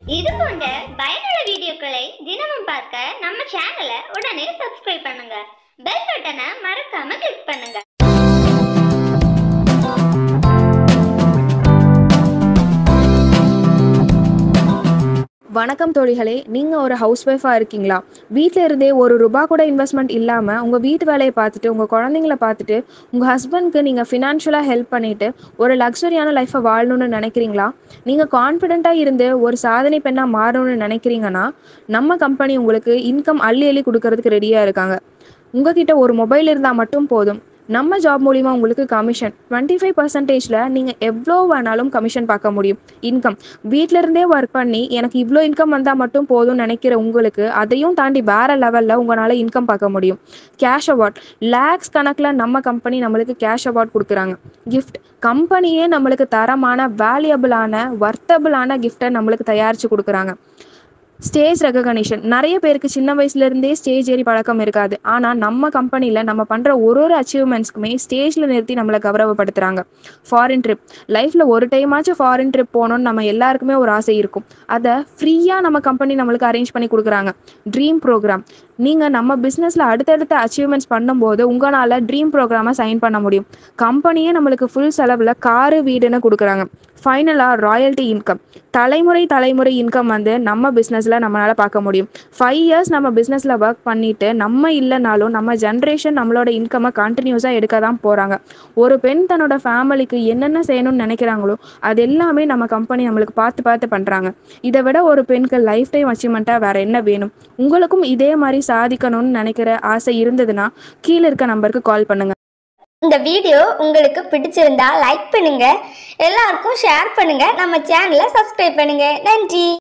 இது போன்ற பயனுள்ள வீடியோக்களை தினமும் பார்க்க நம்ம சேனலை உடனே சப்ஸ்கிரைப் பண்ணுங்க பெல் பட்டனை மறக்காம கிளிக் பண்ணுங்க வணக்கம் தோழிகளே நீங்கள் ஒரு ஹவுஸ் ஒய்ஃபாக இருக்கீங்களா வீட்டில் இருந்தே ஒரு ரூபா கூட இன்வெஸ்ட்மெண்ட் இல்லாமல் உங்கள் வீட்டு வேலையை பார்த்துட்டு உங்கள் குழந்தைங்கள பார்த்துட்டு உங்கள் ஹஸ்பண்ட்க்கு நீங்கள் ஃபினான்ஷியலாக ஹெல்ப் பண்ணிவிட்டு ஒரு லக்ஸரியான லைஃப்பை வாழணும்னு நினைக்கிறீங்களா நீங்கள் கான்ஃபிடென்ட்டாக இருந்து ஒரு சாதனை பெண்ணாக மாறணும்னு நினைக்கிறீங்கன்னா நம்ம கம்பெனி உங்களுக்கு இன்கம் அள்ளி அள்ளி கொடுக்கறதுக்கு ரெடியாக இருக்காங்க உங்ககிட்ட ஒரு மொபைல் இருந்தால் மட்டும் போதும் நம்ம ஜாப் மூலிமா உங்களுக்கு கமிஷன் டுவெண்ட்டி ஃபைவ் பர்சன்டேஜில் நீங்கள் எவ்வளோ வேணாலும் கமிஷன் பார்க்க முடியும் இன்கம் வீட்டில இருந்தே ஒர்க் பண்ணி எனக்கு இவ்வளோ இன்கம் வந்தால் மட்டும் போதும்னு நினைக்கிற உங்களுக்கு அதையும் தாண்டி வேற லெவலில் உங்களால் இன்கம் பார்க்க முடியும் கேஷ் அவார்ட் லேக்ஸ் கணக்கில் நம்ம கம்பெனி நம்மளுக்கு கேஷ் அவார்ட் கொடுக்குறாங்க கிஃப்ட் கம்பெனியே நம்மளுக்கு தரமான வேல்யூபிளான வர்த்தபிளான கிஃப்ட்டை நம்மளுக்கு தயாரித்து கொடுக்குறாங்க ஸ்டேஜ் ரெகக்னிஷன் நிறைய பேருக்கு சின்ன வயசுலேருந்தே ஸ்டேஜ் ஏறி பழக்கம் இருக்காது ஆனால் நம்ம கம்பெனியில் நம்ம பண்ணுற ஒரு ஒரு அச்சீவ்மெண்ட்ஸ்க்குமே ஸ்டேஜில் நிறுத்தி நம்மளை கௌரவப்படுத்துகிறாங்க ஃபாரின் ட்ரிப் லைஃப்பில் ஒரு டைமாச்சும் ஃபாரின் ட்ரிப் போகணும்னு நம்ம எல்லாருக்குமே ஒரு ஆசை இருக்கும் அதை ஃப்ரீயாக நம்ம கம்பெனி நம்மளுக்கு அரேஞ்ச் பண்ணி கொடுக்குறாங்க ட்ரீம் ப்ரோக்ராம் நீங்கள் நம்ம பிஸ்னஸில் அடுத்தடுத்த அச்சீவ்மெண்ட்ஸ் பண்ணும்போது உங்களால் ட்ரீம் ப்ரோக்ராமை சைன் பண்ண முடியும் கம்பெனியே நம்மளுக்கு ஃபுல் செலவில் காரு வீடுன்னு கொடுக்குறாங்க ஃபைனலாக ராயல்ட்டி இன்கம் தலைமுறை தலைமுறை இன்கம் வந்து நம்ம பிஸ்னஸில் நம்மளால் பார்க்க முடியும் ஃபைவ் இயர்ஸ் நம்ம பிஸ்னஸில் ஒர்க் பண்ணிவிட்டு நம்ம இல்லைனாலும் நம்ம ஜென்ரேஷன் நம்மளோட இன்கம்மை கண்டினியூஸாக எடுக்க தான் போகிறாங்க ஒரு பெண் தன்னோட ஃபேமிலிக்கு என்னென்ன செய்யணும்னு நினைக்கிறாங்களோ அது எல்லாமே நம்ம கம்பெனி நம்மளுக்கு பார்த்து பார்த்து பண்ணுறாங்க இதை விட ஒரு பெண்க்கு லைஃப் டைம் அச்சீவ்மெண்ட்டாக வேறு என்ன வேணும் உங்களுக்கும் இதே மாதிரி சாதிக்கணும்னு நினைக்கிற ஆசை இருந்ததுன்னா கீழே இருக்க நம்பருக்கு கால் பண்ணுங்கள் இந்த வீடியோ உங்களுக்கு பிடிச்சிருந்தா லைக் பண்ணுங்க எல்லாருக்கும் ஷேர் பண்ணுங்க நம்ம சேனலை சப்ஸ்கிரைப் பண்ணுங்க நன்றி